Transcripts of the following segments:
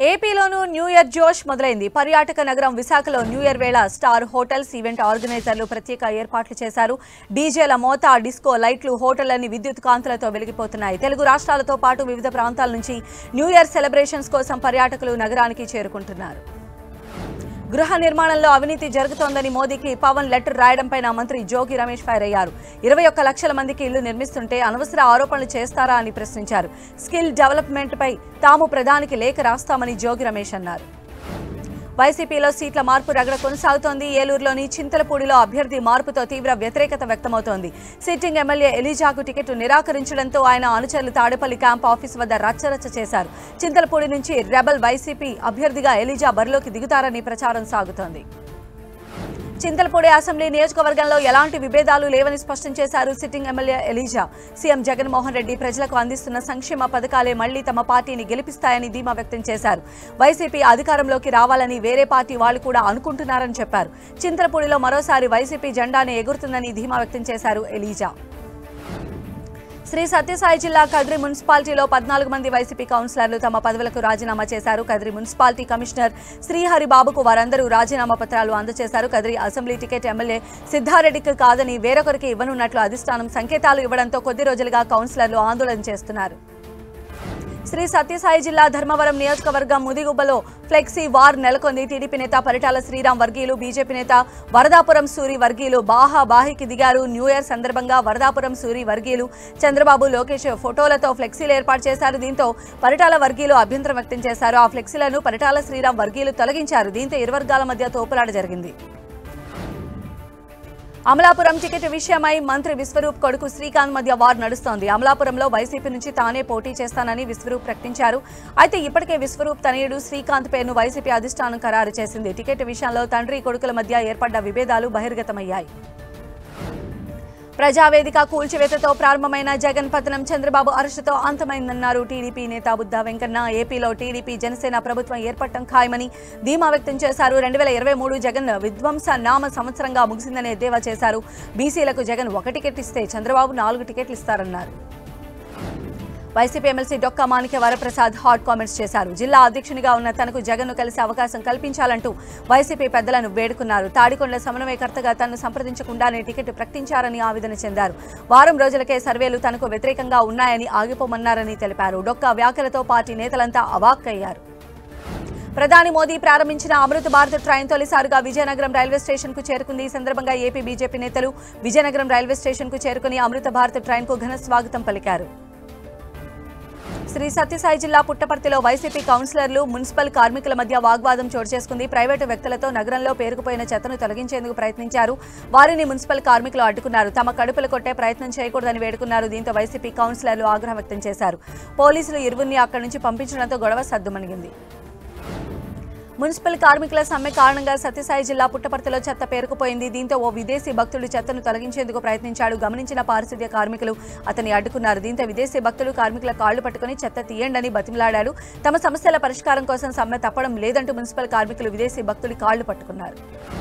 ఏపీలోనూ new year జోష్ మొదలైంది పర్యాటక నగరం విశాఖలో న్యూ ఇయర్ వేళ స్టార్ హోటల్స్ ఈవెంట్ ఆర్గనైజర్లు ప్రత్యేక ఏర్పాట్లు చేశారు డీజేల మోత డిస్కో లైట్లు హోటళ్లన్నీ విద్యుత్ కాంతులతో వెలిగిపోతున్నాయి తెలుగు రాష్ట్రాలతో పాటు వివిధ ప్రాంతాల నుంచి న్యూ ఇయర్ సెలబ్రేషన్స్ కోసం పర్యాటకులు నగరానికి చేరుకుంటున్నారు గృహ నిర్మాణంలో అవినీతి జరుగుతోందని మోదీకి పవన్ లెటర్ రాయడంపై నా మంత్రి జోగి రమేష్ ఫైర్ అయ్యారు ఇరవై ఒక్క లక్షల మందికి ఇల్లు నిర్మిస్తుంటే అనవసర ఆరోపణలు చేస్తారా అని ప్రశ్నించారు స్కిల్ డెవలప్మెంట్ పై తాము ప్రధానికి లేఖ రాస్తామని జోగి రమేష్ అన్నారు వైసీపీలో సీట్ల మార్పు రగడ కొనసాగుతోంది ఏలూరులోని చింతలపూడిలో అభ్యర్థి మార్పుతో తీవ్ర వ్యతిరేకత వ్యక్తమవుతోంది సిట్టింగ్ ఎమ్మెల్యే ఎలిజాకు టికెట్ నిరాకరించడంతో ఆయన అనుచరులు తాడేపల్లి క్యాంప్ ఆఫీస్ వద్ద రచ్చరచ్చ చేశారు చింతలపూడి నుంచి రెబల్ వైసీపీ అభ్యర్థిగా ఎలిజా బరిలోకి దిగుతారని ప్రచారం సాగుతోంది చింతలపూడి అసెంబ్లీ నియోజకవర్గంలో ఎలాంటి విభేదాలు లేవని స్పష్టం చేశారు sitting MLA Eliza CM Jaganmohan Reddy ప్రజలకు అందిస్తున్న సంక్షేమ పథకాలే మళ్లీ తమ పార్టీని గెలిపిస్తాయని ధీమా వ్యక్తం చేశారు వైసీపీ అధికారంలోకి రావాలని వేరే పార్టీ వాళ్ళు కూడా అనుకుంటున్నారని చెప్పారు చింతలపూడిలో మరోసారి వైసీపీ జెండానే ఎగురుతుందని ధీమా వ్యక్తం చేశారు ఎలీజా శ్రీ సత్యసాయి జిల్లా కద్రి మున్సిపాలిటీలో పద్నాలుగు మంది వైసీపీ కౌన్సిలర్లు తమ పదవులకు రాజీనామా చేశారు కద్రి మున్సిపాలిటీ కమిషనర్ శ్రీహరి బాబుకు వారందరూ రాజీనామా పత్రాలు అందజేశారు కద్రి అసెంబ్లీ టికెట్ ఎమ్మెల్యే సిద్ధారెడ్డికి కాదని వేరొకరికి ఇవ్వనున్నట్లు అధిష్టానం సంకేతాలు ఇవ్వడంతో కొద్ది రోజులుగా కౌన్సిలర్లు ఆందోళన చేస్తున్నారు శ్రీ సత్యసాయి జిల్లా ధర్మవరం నియోజకవర్గం ముదిగుబ్బలో ఫ్లెక్సీ వార్ నెలకొంది టీడీపీ నేత పరిటాల శ్రీరామ్ వర్గీయులు బీజేపీ నేత వరదాపురం సూరి వర్గీయులు బాహా బాహికి దిగారు న్యూ ఇయర్ సందర్భంగా వరదాపురం సూరి వర్గీయులు చంద్రబాబు లోకేష్ ఫోటోలతో ఫ్లెక్సీలు ఏర్పాటు చేశారు దీంతో పరిటాల వర్గీయులు అభ్యంతరం వ్యక్తం చేశారు ఆ ఫ్లెక్సీలను పరిటాల శ్రీరామ్ వర్గీయులు తొలగించారు దీంతో ఇరు వర్గాల మధ్య తోపులాట జరిగింది అమలాపురం టికెట్ విషయమై మంత్రి విశ్వరూప్ కొడుకు శ్రీకాంత్ మధ్య వార్ నడుస్తోంది అమలాపురంలో వైసీపీ నుంచి తానే పోటీ చేస్తానని విశ్వరూప్ ప్రకటించారు అయితే ఇప్పటికే విశ్వరూప్ తనయుడు శ్రీకాంత్ పేరును వైసీపీ అధిష్టానం ఖరారు చేసింది టికెట్ విషయంలో తండ్రి కొడుకుల మధ్య ఏర్పడ్డ విభేదాలు బహిర్గతమయ్యాయి ప్రజావేదిక కూల్చివేతతో ప్రారంభమైన జగన్ పతనం చంద్రబాబు అరెస్టుతో అంతమైందన్నారు టీడీపీ నేత బుద్ధా వెంకన్న ఏపీలో టీడీపీ జనసేన ప్రభుత్వం ఏర్పడటం ఖాయమని ధీమా వ్యక్తం చేశారు రెండు వేల ఇరవై మూడు జగన్ విధ్వంస నామ సంవత్సరంగా ముగిసిందని ఎద్దేవా చేశారు బీసీలకు జగన్ ఒక టికెట్ ఇస్తే చంద్రబాబు నాలుగు టికెట్లు ఇస్తారన్నారు YCP MLC Dokka Manikya Varaprasad hot comments చేశారు జిల్లా అధ్యక్షునిగా ఉన్న తనకు జగన్ను కలిసే అవకాశం కల్పించాలంటూ వైసీపీ పెద్దలను వేడుకున్నారు తాడికొండ సమన్వయకర్తగా తనను సంప్రదించకుండానే టికెట్ ప్రకటించారని ఆవేదన చెందారు వారం రోజులకే సర్వేలు తనకు వ్యతిరేకంగా ఉన్నాయని ఆగిపోమన్నారని తెలిపారు డొక్కా వ్యాఖ్యలతో పార్టీ నేతలంతా అవాక్కయ్యారు ప్రధాని మోదీ ప్రారంభించిన అమృత భారత్ ట్రైన్ తొలిసారిగా విజయనగరం రైల్వే స్టేషన్ కు చేరుకుంది ఈ సందర్భంగా ఏపీ బీజేపీ నేతలు విజయనగరం రైల్వే స్టేషన్ కు చేరుకుని అమృత భారత్ ట్రైన్ కు ఘన స్వాగతం పలికారు శ్రీ సత్యసాయి జిల్లా పుట్టపర్తిలో వైసీపీ కౌన్సిలర్లు మున్సిపల్ కార్మికుల మధ్య వాగ్వాదం చోటు చేసుకుంది ప్రైవేటు వ్యక్తులతో నగరంలో పేరుకుపోయిన చెత్తను తొలగించేందుకు ప్రయత్నించారు వారిని మున్సిపల్ కార్మికులు అడ్డుకున్నారు తమ కడుపులు కొట్టే ప్రయత్నం చేయకూడదని వేడుకున్నారు దీంతో వైసీపీ కౌన్సిలర్లు ఆగ్రహం వ్యక్తం చేశారు పోలీసులు ఇరువురిని అక్కడి నుంచి పంపించడంతో గొడవ సద్దుమణిగింది మున్సిపల్ కార్మికుల సమ్మె కారణంగా సత్యసాయి జిల్లా పుట్టపర్తిలో చెత్త పేరుకుపోయింది దీంతో ఓ విదేశీ భక్తుడు చెత్తను తొలగించేందుకు ప్రయత్నించాడు గమనించిన పారిశుద్ధ్య కార్మికులు అతన్ని అడ్డుకున్నారు దీంతో విదేశీ భక్తుడు కార్మికుల కాళ్లు పట్టుకుని చెత్త తీయండని బతిమలాడాడు తమ సమస్యల పరిష్కారం కోసం సమ్మె తప్పడం లేదంటూ మున్సిపల్ కార్మికులు విదేశీ భక్తుడి కాళ్లు పట్టుకున్నారు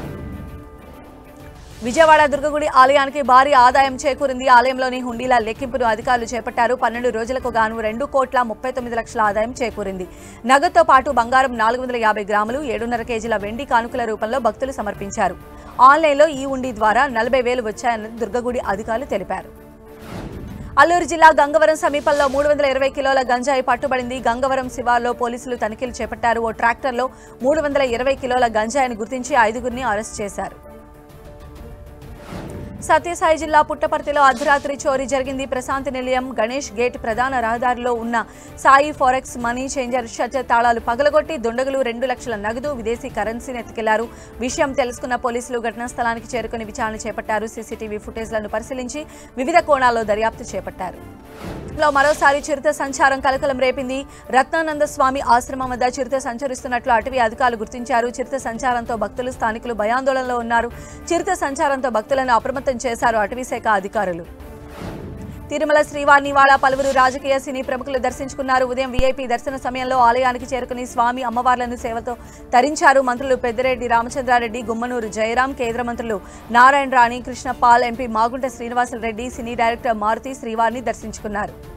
విజయవాడ దుర్గగుడి ఆలయానికి భారీ ఆదాయం చేకూరింది ఆలయంలోని హుండీల లెక్కింపును అధికారులు చేపట్టారు పన్నెండు రోజులకు గాను రెండు కోట్ల ముప్పై తొమ్మిది లక్షల ఆదాయం చేకూరింది నగదుతో పాటు బంగారం నాలుగు వందల యాభై గ్రాములు ఏడున్నర కేజీల వెండి కానుకల రూపంలో భక్తులు సమర్పించారు ఆన్లైన్లో ఈ హుండీ ద్వారా నలభై వేలు వచ్చాయని దుర్గగుడి అధికారులు తెలిపారు అల్లూరు జిల్లా గంగవరం సమీపంలో మూడు వందల ఇరవై కిలోల గంజాయి పట్టుబడింది గంగవరం శివార్లో పోలీసులు తనిఖీలు చేపట్టారు ఓ ట్రాక్టర్లో మూడు వందల ఇరవై కిలోల గంజాయిని గుర్తించి ఐదుగురిని అరెస్ట్ చేశారు సత్యసాయి జిల్లా పుట్టపర్తిలో అర్ధరాత్రి చోరీ జరిగింది ప్రశాంతి నిలయం గణేష్ గేట్ ప్రధాన రహదారిలో ఉన్న Sai forex money changer shutter తాళాలు పగలగొట్టి దుండగులు రెండు లక్షల నగదు విదేశీ కరెన్సీని ఎత్తుకెళ్లారు విషయం తెలుసుకున్న పోలీసులు ఘటనా స్థలానికి చేరుకుని విచారణ చేపట్టారు సీసీటీవీ ఫుటేజ్లను పరిశీలించి వివిధ కోణాల్లో దర్యాప్తు చేపట్టారు లో మరోసారి చిరుత సంచారం కలకలం రేపింది రత్నానంద స్వామి ఆశ్రమం వద్ద చిరుత సంచరిస్తున్నట్లు అటవీ అధికారులు గుర్తించారు చిరుత సంచారంతో భక్తులు స్థానికులు భయాందోళనలో ఉన్నారు చిరుత సంచారంతో భక్తులను అప్రమత్తం చేశారు అటవీ శాఖ అధికారులు తిరుమల శ్రీవారిని ఇవాళ పలువురు రాజకీయ సినీ ప్రముఖులు దర్శించుకున్నారు ఉదయం వీఐపీ దర్శన సమయంలో ఆలయానికి చేరుకుని స్వామి అమ్మవార్లను సేవతో తరించారు మంత్రులు పెద్దిరెడ్డి రామచంద్రారెడ్డి గుమ్మనూరు జయరాం కేంద్ర మంత్రులు Narayana Rane Krishnapal MP Magunta Srinivasareddy cine director Maruthi శ్రీవారిని దర్శించుకున్నారు